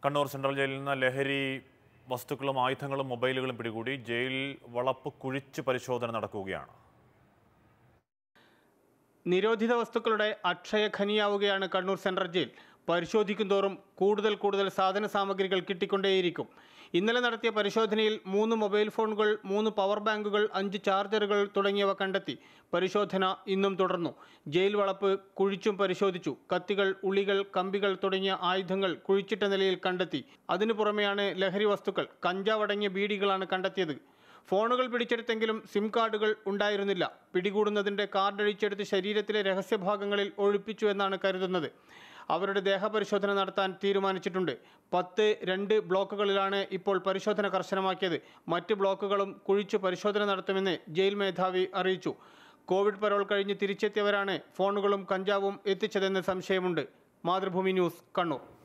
Kannur central ജയിലിൽ നിന്ന് ലഹരി വസ്തുക്കളും ആയുധങ്ങളും മൊബൈലുകളും പിടികൂടി ജയിൽ വളപ്പ് കുഴിച്ച് പരിശോധന നടക്കുകയാണ് നിരോധിത വസ്തുക്കളുടെ അക്ഷയ ഖനിയാവുകയാണ് കണ്ണൂർ സെൻട്രൽ ജയിൽ പരിശോധിക്കും തോറും കൂടുതൽ കൂടുതൽ സാധന സാമഗ്രികൾ കിട്ടിക്കൊണ്ടേയിരിക്കും ഇന്നലെ നടത്തിയ പരിശോധനയിൽ മൂന്ന് മൊബൈൽ ഫോണുകൾ മൂന്ന് പവർ ബാങ്കുകൾ അഞ്ച് ചാർജറുകൾ തുടങ്ങിയവ കണ്ടെത്തി പരിശോധന ഇന്നും തുടർന്നു ജയിൽ വളപ്പ് കുഴിച്ചും പരിശോധിച്ചു കത്തികൾ ഉളികൾ കമ്പികൾ തുടങ്ങിയ ആയുധങ്ങൾ കുഴിച്ചിട്ട നിലയിൽ കണ്ടെത്തി അതിനു പുറമെയാണ് ലഹരി വസ്തുക്കൾ കഞ്ചാവടങ്ങിയ ബീഡികളാണ് കണ്ടെത്തിയത് ഫോണുകൾ പിടിച്ചെടുത്തെങ്കിലും സിം കാർഡുകൾ ഉണ്ടായിരുന്നില്ല പിടികൂടുന്നതിൻ്റെ കാർഡ് അഴിച്ചെടുത്ത് ശരീരത്തിലെ രഹസ്യഭാഗങ്ങളിൽ ഒഴിപ്പിച്ചു എന്നാണ് കരുതുന്നത് അവരുടെ ദേഹപരിശോധന നടത്താൻ തീരുമാനിച്ചിട്ടുണ്ട് പത്ത് രണ്ട് ബ്ലോക്കുകളിലാണ് ഇപ്പോൾ പരിശോധന കർശനമാക്കിയത് മറ്റ് ബ്ലോക്കുകളും കുഴിച്ചു പരിശോധന നടത്തുമെന്ന് ജയിൽ മേധാവി അറിയിച്ചു കോവിഡ് പരോൾ കഴിഞ്ഞ് തിരിച്ചെത്തിയവരാണ് ഫോണുകളും കഞ്ചാവും എത്തിച്ചതെന്ന് സംശയമുണ്ട് മാതൃഭൂമി ന്യൂസ് കണ്ണൂർ